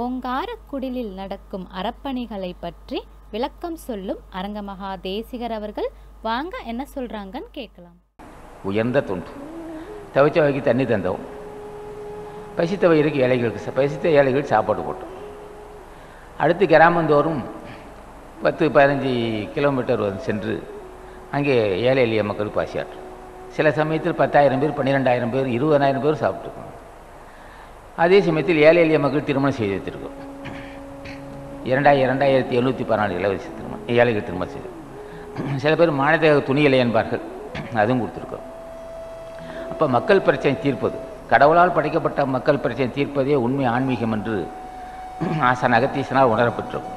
ஓங்காரக்குடிலில் நடக்கும் அறப்பணிகளை பற்றி விளக்கம் சொல்லும் அரங்கமகா தேசிகர் அவர்கள் வாங்க என்ன சொல்றாங்கன்னு கேட்கலாம் உயர்ந்த தொண்டு தவிச்ச வகைக்கு தண்ணி தந்தோம் பசித்த வயிறுக்கு ஏழைகளுக்கு ச- பசித்த ஏழைகளுக்கு சாப்பாடு போட்டோம் அடுத்து கிராமந்தோறும் பத்து பதினஞ்சு கிலோமீட்டர் வந்து சென்று அங்கே ஏழை எளிய மக்களுக்கு பசியாற்றும் சில சமயத்தில் பத்தாயிரம் பேர் பன்னிரெண்டாயிரம் பேர் இருபதாயிரம் பேர் சாப்பிட்டுருக்கோம் அதே சமயத்தில் ஏழை எளிய மக்கள் திருமணம் செய்து வைத்திருக்கோம் இரண்டாயிரம் இரண்டாயிரத்தி எழுநூற்றி பதினாலு இலவச திருமணம் ஏழைகள் திருமணம் செய்து சில பேர் மாநில துணி இல்லை என்பார்கள் அதுவும் கொடுத்துருக்கோம் அப்போ மக்கள் பிரச்சனை தீர்ப்பது கடவுளால் படைக்கப்பட்ட மக்கள் பிரச்சனை தீர்ப்பதே உண்மை ஆன்மீகம் என்று ஆசான் அகத்தீசனால் உணரப்பட்டிருக்கும்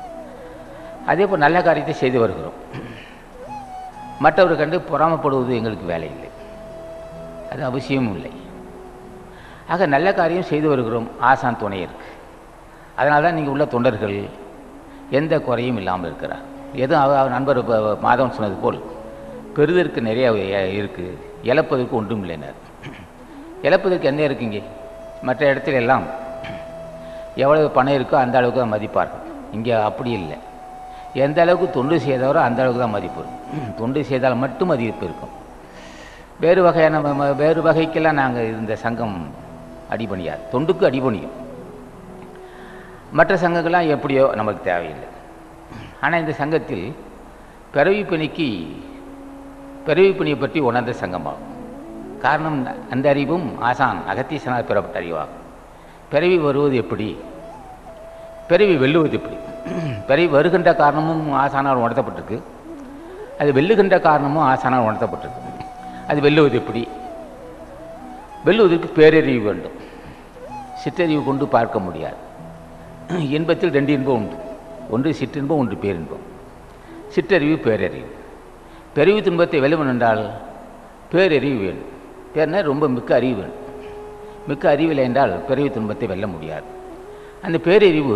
அதே போல் நல்ல காரியத்தை செய்து வருகிறோம் மற்றவர்கள் கண்டு பொறாமப்படுவது எங்களுக்கு வேலை இல்லை அது அவசியமும் இல்லை ஆக நல்ல காரியம் செய்து வருகிறோம் ஆசான் துணை இருக்கு அதனால தான் நீங்கள் உள்ள தொண்டர்கள் எந்த குறையும் இல்லாமல் இருக்கிறார் எதுவும் அவ அவர் நண்பர் இப்போ மாதவன் சொன்னது போல் பெறுதற்கு நிறைய எ- இருக்கு இழப்பதற்கு ஒன்றும் இல்லைனார் இழப்பதற்கு என்ன இருக்குங்க மற்ற இடத்துல எல்லாம் எவ்வளவு பணம் இருக்கோ அந்த அளவுக்கு தான் மதிப்பார்கள் இங்கே அப்படி இல்லை எந்த அளவுக்கு தொண்டு செய்தவரோ அந்த அளவுக்கு தான் மதிப்பு இருக்கும் தொண்டு செய்தால் மட்டும் மதிப்பு இருக்கும் வேறு வகையான ம- ம- வேறு வகைக்கெல்லாம் நாங்கள் இந்த சங்கம் அடிபணியாது தொண்டுக்கு அடிபணியும் மற்ற சங்கங்கள்லாம் எப்படியோ நமக்கு தேவையில்லை ஆனால் இந்த சங்கத்தில் பிறவி பணிக்கு பிறவி பணியை பற்றி உணர்ந்த சங்கமாகும் காரணம் அந்த அறிவும் ஆசான் அகத்தீசனால் பெறப்பட்ட அறிவாகும் பிறவி வருவது எப்படி பிறவி வெல்லுவது எப்படி பிறவி வருகின்ற காரணமும் ஆசானால் உணர்த்தப்பட்டிருக்கு அது வெல்லுகின்ற காரணமும் ஆசானால் உணர்த்தப்பட்டிருக்கு அது வெல்லுவது எப்படி வெல்லுவதற்கு பேரறிவு வேண்டும் சிற்றறிவு கொண்டு பார்க்க முடியாது இன்பத்தில் ரெண்டு இன்பம் உண்டு ஒன்று சிற்றின்பம் ஒன்று பேரின்பம் சிற்றறிவு பேரறிவு பெரிவு துன்பத்தை வெல்லுவன் என்றால் பேரறிவு வேணும் பேர்னா ரொம்ப மிக்க அறிவு வேணும் மிக்க அறிவில்லை என்றால் பிறவி துன்பத்தை வெல்ல முடியாது அந்த பேரறிவு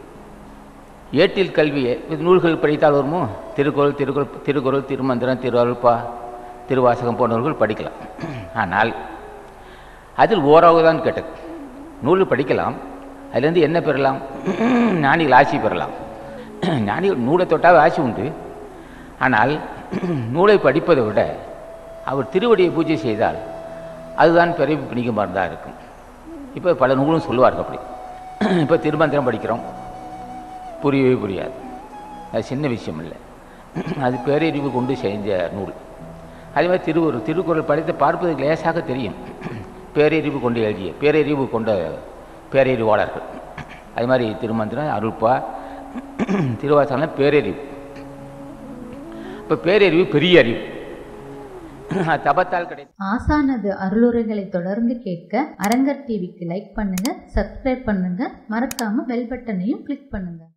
ஏட்டில் கல்வியை இது நூல்கள் படித்தால் வருமோ திருக்குறள் திருக்குறள் திருக்குறள் திருமந்திரம் திருவருள்பா திருவாசகம் போன்றவர்கள் படிக்கலாம் ஆனால் அதில் ஓராவது தான் கேட்டது நூல் படிக்கலாம் அதிலிருந்து என்ன பெறலாம் ஞானிகள் ஆட்சி பெறலாம் ஞானிகள் நூலை தொட்டால் ஆட்சி உண்டு ஆனால் நூலை படிப்பதை விட அவர் திருவடியை பூஜை செய்தால் அதுதான் பிறவி பிணிக்க மருந்தாக இருக்கும் இப்போ பல நூலும் சொல்லுவார்கள் அப்படி இப்போ திருமந்திரம் படிக்கிறோம் புரியவே புரியாது அது சின்ன விஷயம் இல்லை அது பேரறிவு கொண்டு செஞ்ச நூல் அதே மாதிரி திருவருள் திருக்குறள் படித்து பார்ப்பதற்கு லேசாக தெரியும் பேரறிவு கொண்டு எழுதிய பேரறிவு கொண்ட பேரறிவாளர்கள் அது மாதிரி திருமந்திரம் அருள்பா திருவாசகம் பேரறிவு இப்போ பேரறிவு பெரிய அறிவு தபத்தால் கிடை ஆசானது அருளுரைகளை தொடர்ந்து கேட்க அரங்கர் டிவிக்கு லைக் பண்ணுங்க சப்ஸ்கிரைப் பண்ணுங்க மறக்காம பெல் பட்டனையும் கிளிக் பண்ணுங்க